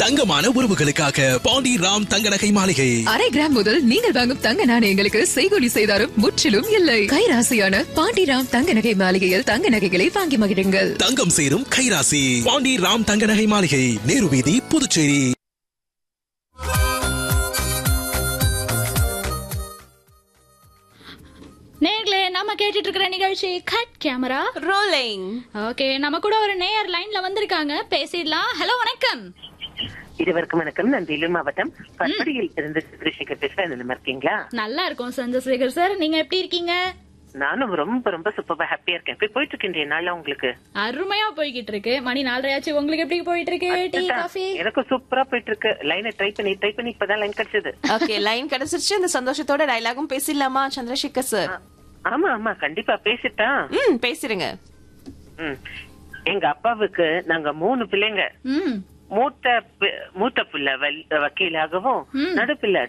தங்கமான உறவுகளுக்காக பாண்டி ராம் தங்க நகை மாளிகை அரை கிராம் முதல் நீங்கள் வாங்கும் தங்க நாணயங்களுக்கு செய்கூலி செய்தாரும் முற்றிலும் இல்லை கைராசியான பாண்டிராம் தங்க நகை மாளிகையில் தங்க நகைகளை வாங்கி மகிழுங்கள் தங்கம் சேரும் கைராசி பாண்டி ராம் தங்க நகை மாளிகை நேரு வீதி புதுச்சேரி நேர்களே நம்ம கேட்டுட்டு இருக்கிற நிகழ்ச்சி கட் கேமரா ரோலிங் ஓகே நம்ம கூட ஒரு நேயர் லைன்ல வந்திருக்காங்க பேசிடலாம் ஹலோ வணக்கம் இருவருக்கும் வணக்கம் நான் வேலூர் மாவட்டம் பற்படியில் இருந்து சந்திரசேகர் பேசுறேன் நல்லா இருக்கீங்களா நல்லா இருக்கும் சந்திரசேகர் சார் நீங்க எப்படி இருக்கீங்க நானும் ரொம்ப ரொம்ப சூப்பரா ஹாப்பியா இருக்கேன் இப்ப போயிட்டு இருக்கேன் நாளா உங்களுக்கு அருமையா போய்கிட்டு இருக்கு மணி நாலரையாச்சு உங்களுக்கு எப்படி போயிட்டு இருக்கு டீ காஃபி எனக்கு சூப்பரா போயிட்டு இருக்கு லைனை ட்ரை பண்ணி ட்ரை பண்ணி இப்பதான் லைன் கிடைச்சது ஓகே லைன் கிடைச்சிருச்சு இந்த சந்தோஷத்தோட டயலாகும் பேசிடலாமா சந்திரசேகர் சார் ஆமா ஆமா கண்டிப்பா பேசிட்டா ம் பேசிருங்க ம். எங்க அப்பாவுக்கு நாங்க மூணு பிள்ளைங்க ம் மூத்த பி- மூத்த பிள்ளை வல்- வக்கீலாகவும் நடுப்பிள்ளை